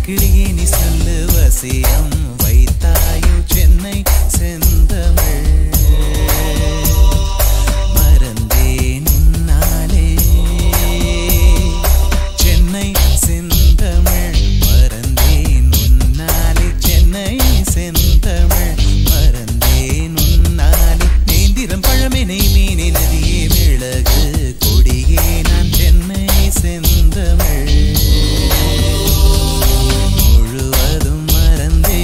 கிளியே நீ சொல்லு வசியம் வைத்தாயோ சென்னை செந்தமிழ் மறந்தேன் உன்னாலே சென்னை செந்தமிழ் மறந்தேன் உன்னாலே சென்னை செந்தமிழ் மறந்தேன் உன்னாலே நேந்திரம் பழமெனை மீனி நதியே மிளகு கொடியே நான் சென்னை செந்தமிழ் முழுவதும் மறந்தே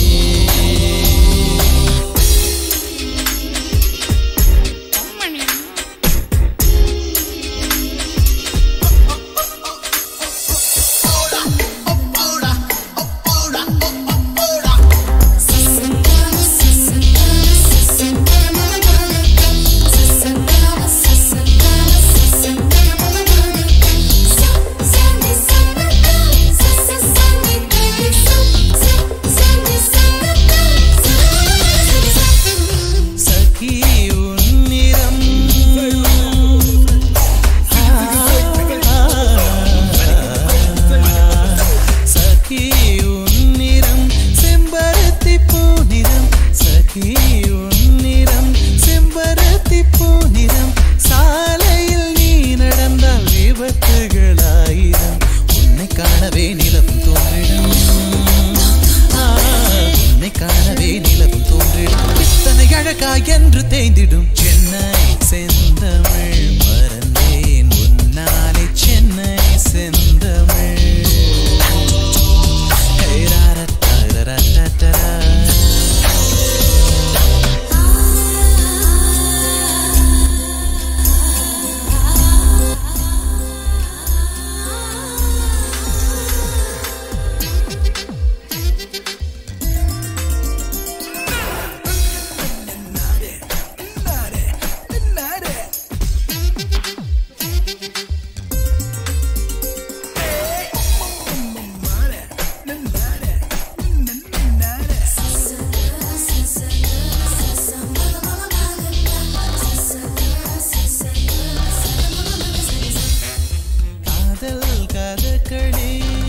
சகி உன்னிறம் சகி உன்னிறம் செம்பருத்தி பூநிறம் சகி உன்னிறம் செம்பருத்தி பூநிறம் சாலையில் நீ நடந்தால் விபத்துகளாயிரம் உன்னை காணவே நிலவும் தோன்றிடும் ஆ, உன்னை காணவே நிலவும் தோன்றிடும் இத்தனை அழகா என்று தேய்ந்திடும் சென்னை செந்தமிழ் மறந்தேன் உன்னாலே சென்னை செந்தமிழ் ஹே, ராரா, தாரரா, தாரரா. காதல் கதகளி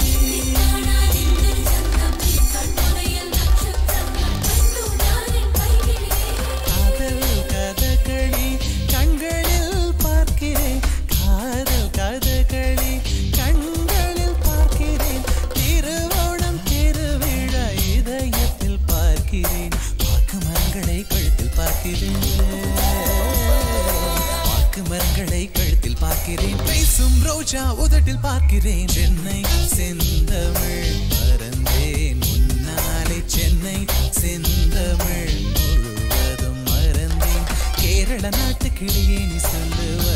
காதல் கதகளி கண்களில் பார்க்கிறேன் காதல் கதகளி கண்களில் பார்க்கிறேன் திருவோணம் திருவிழா இதயத்தில் பார்க்கிறேன் வாக்கு மரங்களை கழுத்தில் பார்க்கிறேன் வாக்கு மரங்களை கழுத்தில் பார்க்கிறேன் பேசும் ரோஜா உதட்டில் பார்க்கிறேன் சென்னை செந்தமிழ் மறந்தேன் முன்னாலே சென்னை செந்தமிழ் முழுவதும் மறந்தேன் கேரள நாட்டு கிளியே நீ சொல்லு